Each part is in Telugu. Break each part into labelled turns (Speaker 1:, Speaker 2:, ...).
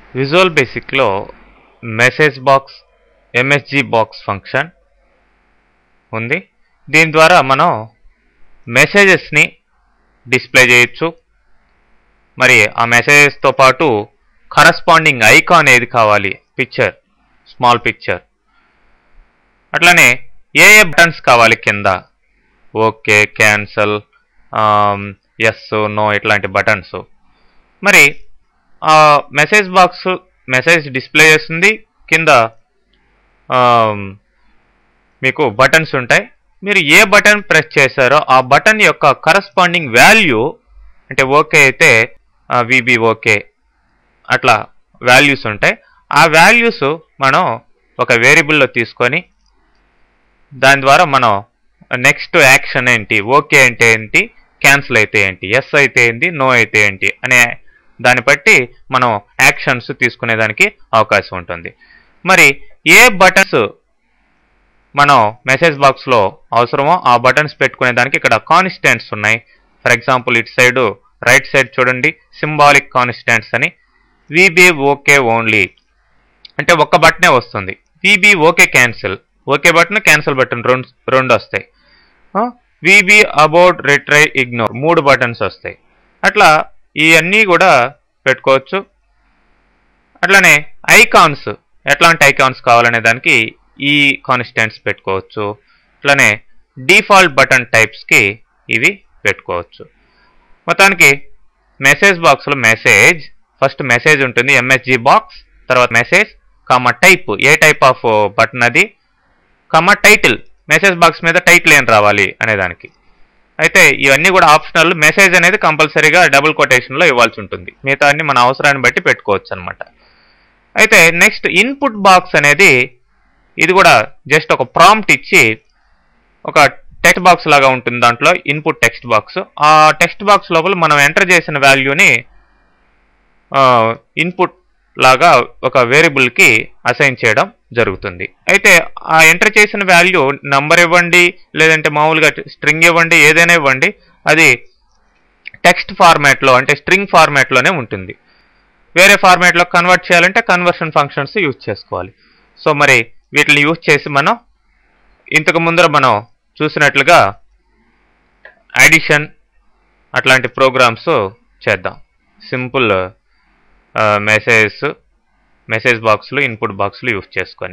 Speaker 1: విజువల్ బేసిక్లో message box MSG box function ఉంది దీని ద్వారా మనం మెసేజెస్ని డిస్ప్లే చేయొచ్చు మరి ఆ మెసేజెస్తో పాటు కరస్పాండింగ్ ఐకాన్ ఏది కావాలి పిక్చర్ స్మాల్ పిక్చర్ అట్లనే ఏ ఏ బటన్స్ కావాలి కింద ఓకే క్యాన్సల్ ఎస్ నో ఇట్లాంటి బటన్స్ మరి ఆ మెసేజ్ బాక్స్ మెసేజ్ డిస్ప్లే చేస్తుంది కింద ఆమ్, మీకు బటన్స్ ఉంటాయి మీరు ఏ బటన్ ప్రెస్ చేశారో ఆ బటన్ యొక్క కరస్పాండింగ్ వాల్యూ అంటే ఓకే అయితే విబి ఓకే అట్లా వాల్యూస్ ఉంటాయి ఆ వాల్యూస్ మనం ఒక వేరియబుల్లో తీసుకొని దాని ద్వారా మనం నెక్స్ట్ యాక్షన్ ఏంటి ఓకే అంటే ఏంటి క్యాన్సిల్ అయితే ఏంటి ఎస్ అయితే ఏంటి నో అయితే ఏంటి అనే దాన్ని బట్టి మనం యాక్షన్స్ తీసుకునేదానికి అవకాశం ఉంటుంది మరి ఏ బటన్స్ మనం మెసేజ్ బాక్స్లో అవసరమో ఆ బటన్స్ పెట్టుకునే దానికి ఇక్కడ కాన్స్టెంట్స్ ఉన్నాయి ఫర్ ఎగ్జాంపుల్ ఇటు సైడ్ రైట్ సైడ్ చూడండి సింబాలిక్ కాన్స్టెంట్స్ అని విబి ఓకే ఓన్లీ అంటే ఒక్క బటనే వస్తుంది VB okay cancel okay button cancel button రెండు రెండు వస్తాయి విబి అబౌట్ రిట్రై ఇగ్నోర్ మూడు బటన్స్ వస్తాయి అట్లా ఇవన్నీ కూడా పెట్టుకోవచ్చు అట్లనే ఐకాన్స్ ఎట్లాంటి ఐకాన్స్ కావాలనే దానికి ఈ కాన్స్టెంట్స్ పెట్టుకోవచ్చు అట్లనే డిఫాల్ట్ బటన్ టైప్స్కి ఇవి పెట్టుకోవచ్చు మొత్తానికి మెసేజ్ బాక్స్లో మెసేజ్ ఫస్ట్ మెసేజ్ ఉంటుంది ఎంఎస్జి బాక్స్ తర్వాత మెసేజ్ కమ టైప్ ఏ టైప్ ఆఫ్ బటన్ అది కమ టైటిల్ మెసేజ్ బాక్స్ మీద టైటిల్ ఏం రావాలి అనేదానికి అయితే ఇవన్నీ కూడా ఆప్షనల్ మెసేజ్ అనేది కంపల్సరీగా డబుల్ కొటేషన్లో ఇవ్వాల్సి ఉంటుంది మిగతా అన్ని మన అవసరాన్ని బట్టి పెట్టుకోవచ్చు అనమాట అయితే నెక్స్ట్ ఇన్పుట్ బాక్స్ అనేది ఇది కూడా జస్ట్ ఒక ప్రాంప్ట్ ఇచ్చి ఒక టెక్స్ట్ బాక్స్ లాగా ఉంటుంది దాంట్లో ఇన్పుట్ టెక్స్ట్ బాక్స్ ఆ టెక్స్ట్ బాక్స్ లోపల మనం ఎంటర్ చేసిన వాల్యూని ఇన్పుట్ లాగా ఒక వేరియబుల్కి అసైన్ చేయడం జరుగుతుంది అయితే ఆ ఎంటర్ చేసిన వాల్యూ నంబర్ ఇవ్వండి లేదంటే మామూలుగా స్ట్రింగ్ ఇవ్వండి ఏదైనా ఇవ్వండి అది టెక్స్ట్ ఫార్మాట్లో అంటే స్ట్రింగ్ ఫార్మాట్లోనే ఉంటుంది వేరే ఫార్మాట్లో కన్వర్ట్ చేయాలంటే కన్వర్షన్ ఫంక్షన్స్ యూజ్ చేసుకోవాలి సో మరి వీటిని యూజ్ చేసి మనం ఇంతకు ముందర మనం చూసినట్లుగా అడిషన్ అట్లాంటి ప్రోగ్రామ్స్ చేద్దాం సింపుల్ మెసేజెస్ మెసేజ్ బాక్స్లు ఇన్పుట్ బాక్స్లు యూజ్ చేసుకొని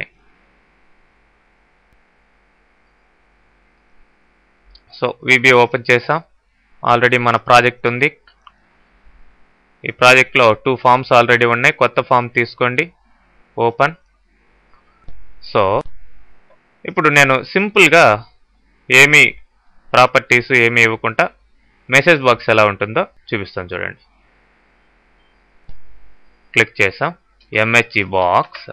Speaker 1: సో విబి ఓపెన్ చేసాం ఆల్రెడీ మన ప్రాజెక్ట్ ఉంది ఈ ప్రాజెక్ట్లో టూ ఫామ్స్ ఆల్రెడీ ఉన్నాయి కొత్త ఫామ్ తీసుకోండి ఓపెన్ సో ఇప్పుడు నేను సింపుల్గా ఏమీ ప్రాపర్టీస్ ఏమీ ఇవ్వకుండా మెసేజ్ బాక్స్ ఎలా ఉంటుందో చూపిస్తాను చూడండి క్లిక్ చేసాం ఎంహెచ్ఈ బాక్స్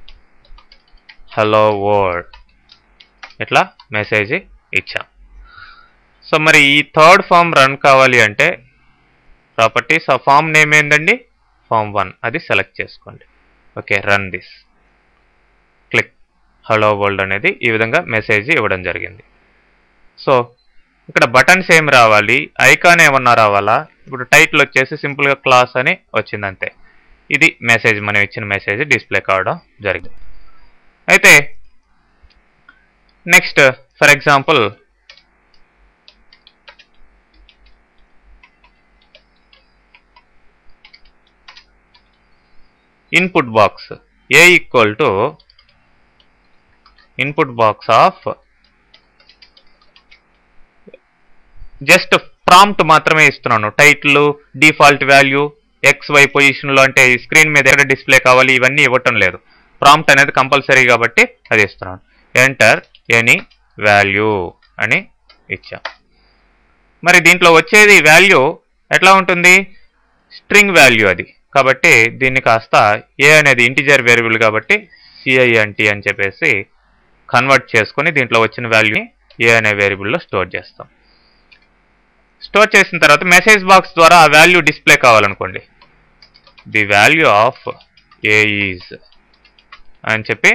Speaker 1: హలో వర్డ్ ఇట్లా మెసేజ్ ఇచ్చాం సో మరి ఈ థర్డ్ ఫామ్ రన్ కావాలి అంటే ప్రాపర్టీస్ ఆ ఫామ్ నేమ్ ఏందండి ఫామ్ వన్ అది సెలెక్ట్ చేసుకోండి okay run this click hello world అనేది ఈ విధంగా మెసేజ్ ఇవ్వడం జరిగింది సో ఇక్కడ బటన్స్ ఏమి రావాలి ఐకాన్ ఏమన్నా రావాలా ఇప్పుడు టైటిల్ వచ్చేసి సింపుల్గా క్లాస్ అని వచ్చింది అంతే ఇది మెసేజ్ మనం ఇచ్చిన మెసేజ్ డిస్ప్లే కావడం జరిగింది అయితే next for example input box A equal to input box of just prompt మాత్రమే ఇస్తున్నాను title default value X Y పొజిషన్లో అంటే స్క్రీన్ మీద ఎక్కడ డిస్ప్లే కావాలి ఇవన్నీ ఇవ్వటం లేదు ప్రాంప్ట్ అనేది కంపల్సరీ కాబట్టి అది ఇస్తున్నాను ఎంటర్ ఎనీ వాల్యూ అని ఇచ్చాం మరి దీంట్లో వచ్చేది వాల్యూ ఎట్లా ఉంటుంది స్ట్రింగ్ వాల్యూ అది కాబట్టి దీన్ని కాస్త ఏ అనేది ఇంటిజర్ వేరియబుల్ కాబట్టి సిఐఎన్టీ అని చెప్పేసి కన్వర్ట్ చేసుకొని దీంట్లో వచ్చిన వాల్యూని ఏ అనే వేరియబుల్లో స్టోర్ చేస్తాం స్టోర్ చేసిన తర్వాత మెసేజ్ బాక్స్ ద్వారా ఆ వాల్యూ డిస్ప్లే కావాలనుకోండి the value of A is అని చెప్పి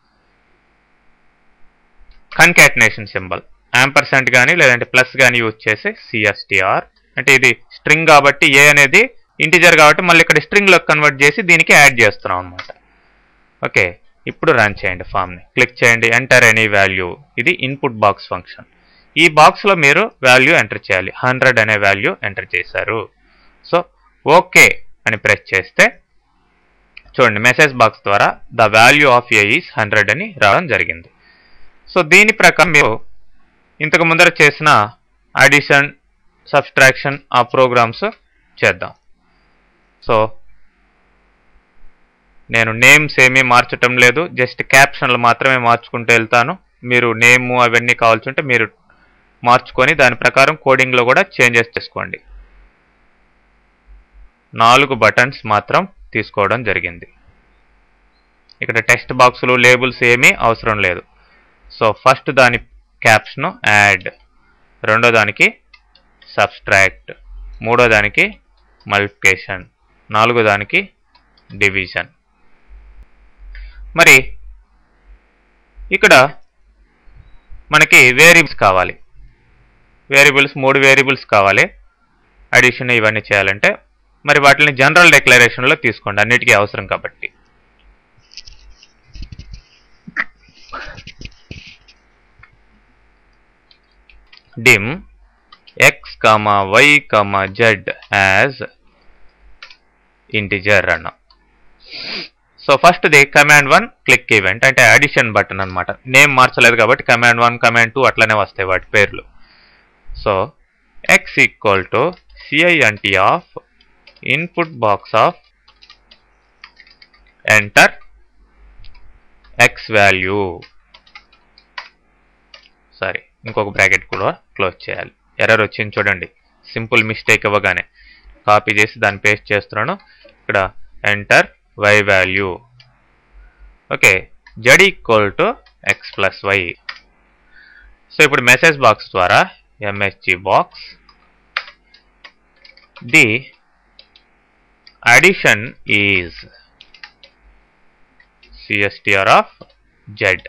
Speaker 1: కన్కాటినేషన్ సింబల్ యాంపర్సెంట్ కానీ లేదంటే ప్లస్ కానీ యూజ్ చేసి సిఎస్టిఆర్ అంటే ఇది స్ట్రింగ్ కాబట్టి ఏ అనేది ఇంటిజర్ కాబట్టి మళ్ళీ ఇక్కడ స్ట్రింగ్లోకి కన్వర్ట్ చేసి దీనికి యాడ్ చేస్తున్నాం అనమాట ఓకే ఇప్పుడు రన్ చేయండి ఫామ్ని క్లిక్ చేయండి ఎంటర్ ఎనీ వాల్యూ ఇది ఇన్పుట్ బాక్స్ ఫంక్షన్ ఈ బాక్స్లో మీరు వాల్యూ ఎంటర్ చేయాలి హండ్రెడ్ అనే వాల్యూ ఎంటర్ చేశారు సో ఓకే అని ప్రెస్ చేస్తే చూడండి మెసేజ్ బాక్స్ ద్వారా the value of A is hundred అని రావడం జరిగింది సో దీని ప్రకారం మీరు ఇంతకు ముందర చేసిన అడిషన్ సబ్స్ట్రాక్షన్ ఆ ప్రోగ్రామ్స్ చేద్దాం సో నేను నేమ్స్ ఏమీ మార్చటం లేదు జస్ట్ క్యాప్షన్లు మాత్రమే మార్చుకుంటూ వెళ్తాను మీరు నేమ్ అవన్నీ కావాల్సి ఉంటే మీరు మార్చుకొని దాని ప్రకారం కోడింగ్లో కూడా చేంజెస్ చేసుకోండి నాలుగు బటన్స్ మాత్రం తీసుకోవడం జరిగింది ఇక్కడ టెక్స్ట్ బాక్సులు లేబుల్స్ ఏమీ అవసరం లేదు సో ఫస్ట్ దాని క్యాప్స్ను యాడ్ రెండో దానికి సబ్స్ట్రాక్ట్ మూడో దానికి మల్టిప్లికేషన్ నాలుగో దానికి డివిజన్ మరి ఇక్కడ మనకి వేరియబుల్స్ కావాలి వేరియబుల్స్ మూడు వేరియబుల్స్ కావాలి అడిషన్ ఇవన్నీ చేయాలంటే మరి వాటిని జనరల్ డిక్లరేషన్లో తీసుకోండి అన్నిటికీ అవసరం కాబట్టి dim X comma Y comma Z as integer అన్న సో ఫస్ట్ది కమాండ్ వన్ క్లిక్ ఈవెంట్ అంటే అడిషన్ బటన్ అనమాట నేమ్ మార్చలేదు కాబట్టి కమాండ్ వన్ కమాండ్ టూ అట్లనే వస్తాయి వాటి పేర్లు so X equal to CInt of input box of enter X value sorry ఇంకొక బ్రాకెట్ కూడా క్లోజ్ చేయాలి ఎర్రర్ వచ్చింది చూడండి సింపుల్ మిస్టేక్ ఇవ్వగానే కాపీ చేసి దాన్ని పేస్ట్ చేస్తున్నాను ఇక్కడ enter y value okay z equal to x plus y so ఇప్పుడు మెసేజ్ బాక్స్ ద్వారా MSG box the addition is cstr of z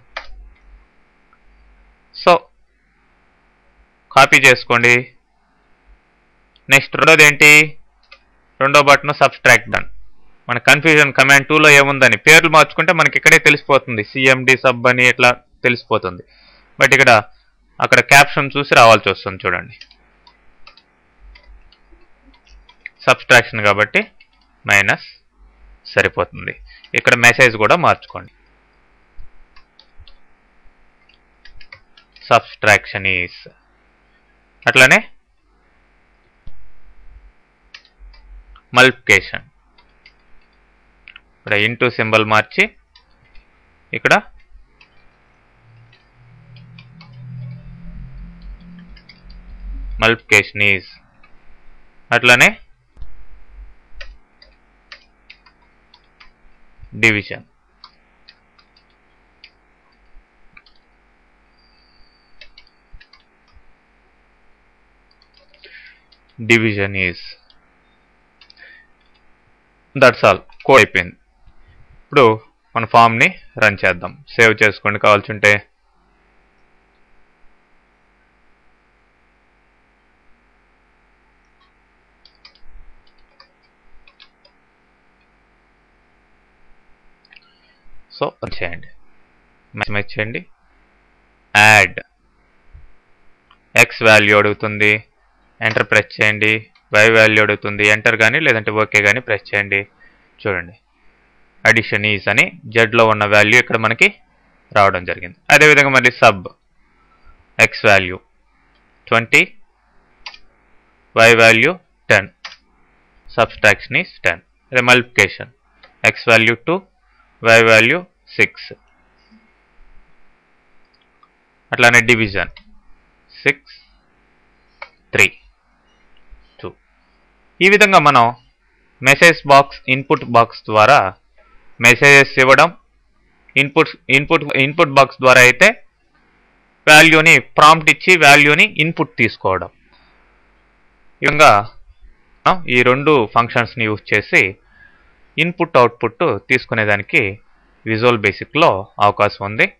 Speaker 1: so copy చేసుకోండి నెక్స్ట్ రెండోది ఏంటి రెండో బటన్ సబ్స్ట్రాక్ట్ డన్ మన కన్ఫ్యూజన్ కమాండ్ టూలో ఏముందని పేర్లు మార్చుకుంటే మనకి ఇక్కడే తెలిసిపోతుంది సిఎండి సబ్ అని ఇట్లా తెలిసిపోతుంది బట్ ఇక్కడ అక్కడ క్యాప్షన్ చూసి రావాల్సి వస్తుంది చూడండి సబ్స్ట్రాక్షన్ కాబట్టి మైనస్ సరిపోతుంది ఇక్కడ మెసేజ్ కూడా మార్చుకోండి సబ్స్ట్రాక్షన్ ఈస్ అట్లనే మల్టిప్లికేషన్ ఇక్కడ ఇంటూ సింబల్ మార్చి ఇక్కడ మల్టిప్లికేషన్ ఈజ్ అట్లనే division. Division is that's all code అయిపోయింది ఇప్పుడు మన ఫామ్ని రన్ చేద్దాం సేవ్ చేసుకోండి కావాల్సి ఉంటే సో రన్ చేయండి మ్యాచ్ చేయండి యాడ్ ఎక్స్ వాల్యూ అడుగుతుంది ఎంటర్ ప్రెస్ చేయండి వై వాల్యూ అడుగుతుంది ఎంటర్ కానీ లేదంటే ఓకే కానీ ప్రెస్ చేయండి చూడండి అడిషన్ ఈజ్ అని జెడ్లో ఉన్న వాల్యూ ఇక్కడ మనకి రావడం జరిగింది అదేవిధంగా మరి sub x value twenty y value ten subtraction is ten అదే multiplication x value two y value six అట్లానే డివిజన్ సిక్స్ త్రీ టూ ఈ విధంగా మనం మెసేజ్ బాక్స్ ఇన్పుట్ బాక్స్ ద్వారా మెసేజెస్ ఇవ్వడం ఇన్పుట్ ఇన్పుట్ ఇన్పుట్ బాక్స్ ద్వారా అయితే వాల్యూని ప్రాంప్ట్ ఇచ్చి వాల్యూని ఇన్పుట్ తీసుకోవడం ఈ విధంగా ఈ రెండు ఫంక్షన్స్ని యూజ్ చేసి ఇన్పుట్ అవుట్పుట్ తీసుకునేదానికి విజువల్ బేసిక్లో అవకాశం ఉంది